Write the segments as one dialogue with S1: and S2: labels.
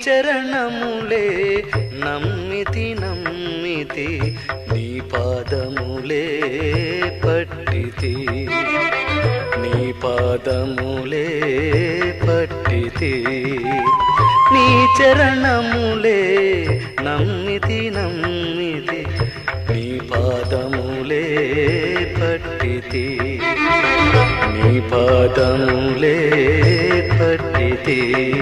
S1: చరణములే నమ్మితి నమ్మితి నీ పాదములే పట్టితి నీ పాదములే పట్టితి నీ చరణములే నమ్మితి నమ్మితి నీ పాదములే పట్టితి నీ పాదములే పట్టితి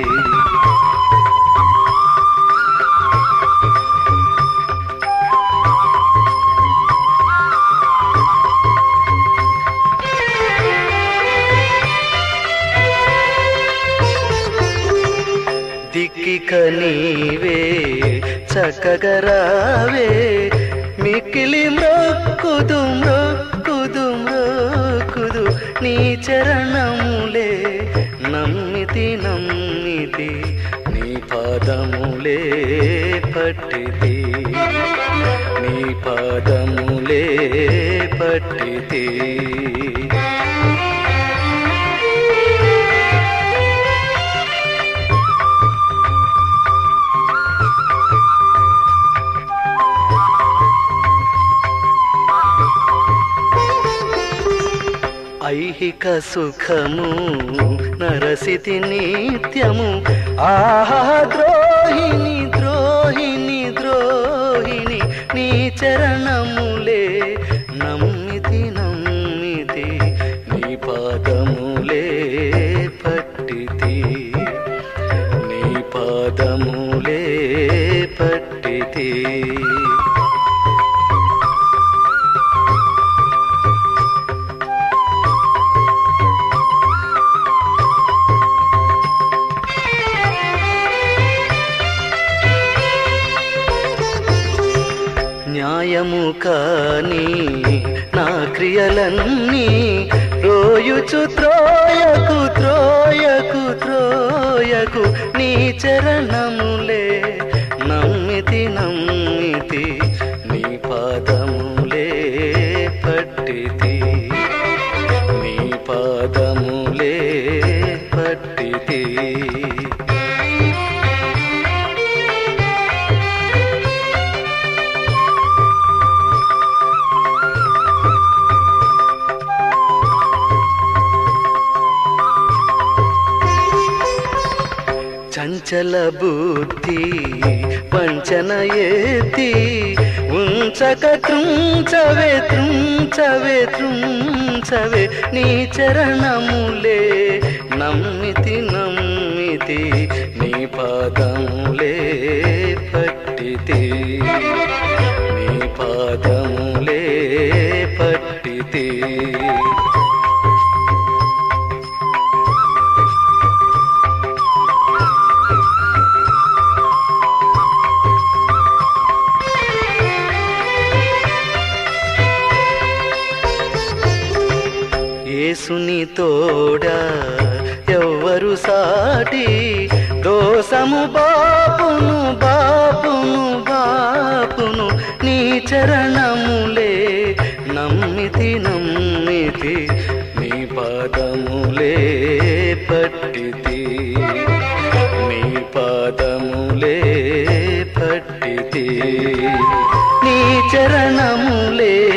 S1: దిక్కిక నీవే చక్కగరావే మిక్కిలి మ్రొక్కుదు మ్రొక్కుదు మ్రొక్కుదు నీ చరణములే నమ్మితి నమ్మితి నీ పాదములే పట్టితి నీ పాదములే పట్టితి ఐహిక సుఖము నరసితి నిత్యము ఆహా ద్రోహిణి ద్రోహిణి ద్రోహిణి నీ చరణములే నమ్మితి నమ్మితి నీ పాదములే పట్టితి నీ పాదములే పట్టితి న్యాయము కాని నా క్రియలన్నీ రోయుచు త్రోయకు త్రోయకు త్రోయకు నీ చరణములే నమ్మితి నమ్మితి నీ పాదములే పట్టితి నీ పాదములే పట్టితి చంచల బుద్ధి వంచన ఎత్తి ఉంచక త్రుంచవే త్రుంచవే త్రుంచవే నీ చరణములే నమ్మితి నమ్మితి నీ పాదములే పట్టితి నీ పాదములే పట్టితి యేసుని తోడా ఎవ్వరు సాటి దోసము బాపును బాపును బాపును నీ చరణములే నమ్మితి నమ్మితి నీ పాదములే పట్టితి నీ పాదములే పట్టితి నీ చరణములే